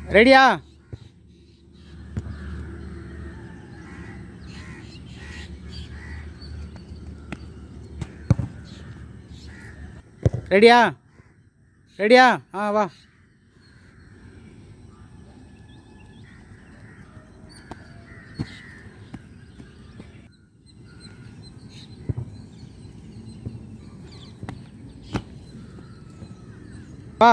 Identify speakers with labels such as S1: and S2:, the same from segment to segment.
S1: ரெடியா ரெடியா ரெடியா ஆ வா வா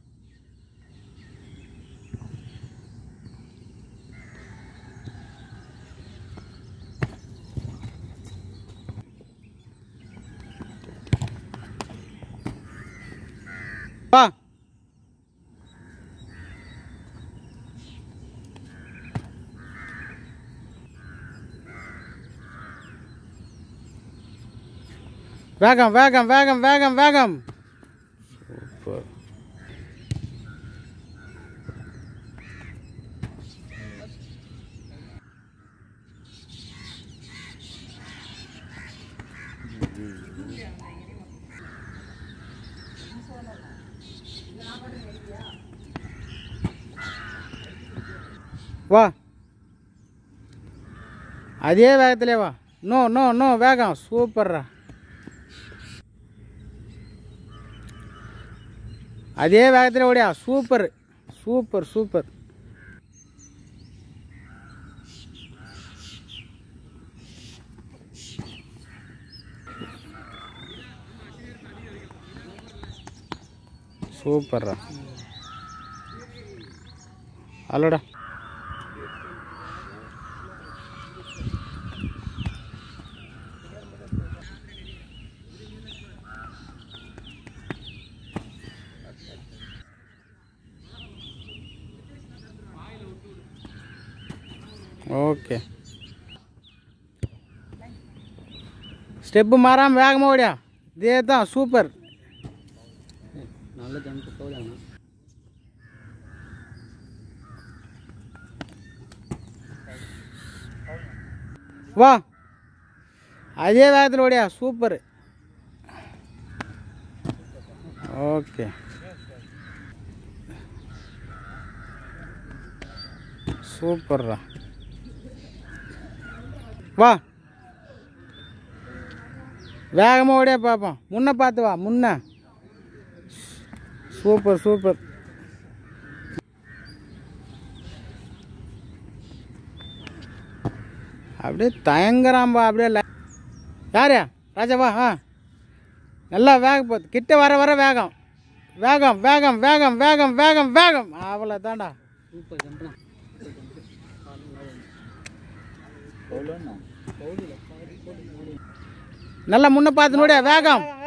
S1: வா வேகம் வேகம் வேகம் வேகம் வேகம் சூப்பர் வா அதே வேகத்திலே வா நோ நோ நோ வேகம் சூப்பர்ரா அதே வேகத்தில் ஓடியா சூப்பர் சூப்பர் சூப்பர் சூப்பர்ரா அலோடா ஓகே ஸ்டெப்பு மாறாமல் வேகமாக ஓடியா இதே தான் சூப்பர்
S2: நல்ல ஜம்ப் போகலாம்
S1: வா அதே வேகத்தில் ஓடியா சூப்பர் ஓகே சூப்பர்ரா வா வேகமாக ஓடியா பார்ப்போம் முன்ன பார்த்து வா முன்ன சூப்பர் சூப்பர் அப்படியே தயங்குறான்பா அப்படியே ல- யாரு ராஜாவா ஆ நல்லா வேகம் போகுது கிட்ட வர வர வேகம் வேகம் வேகம் வேகம் வேகம் வேகம் வேகம் அவ்வளோ தாண்டா
S2: சூப்பர் ஜம்ப்னா
S1: நல்லா முன்ன பார்த்து நோடியா வேகம்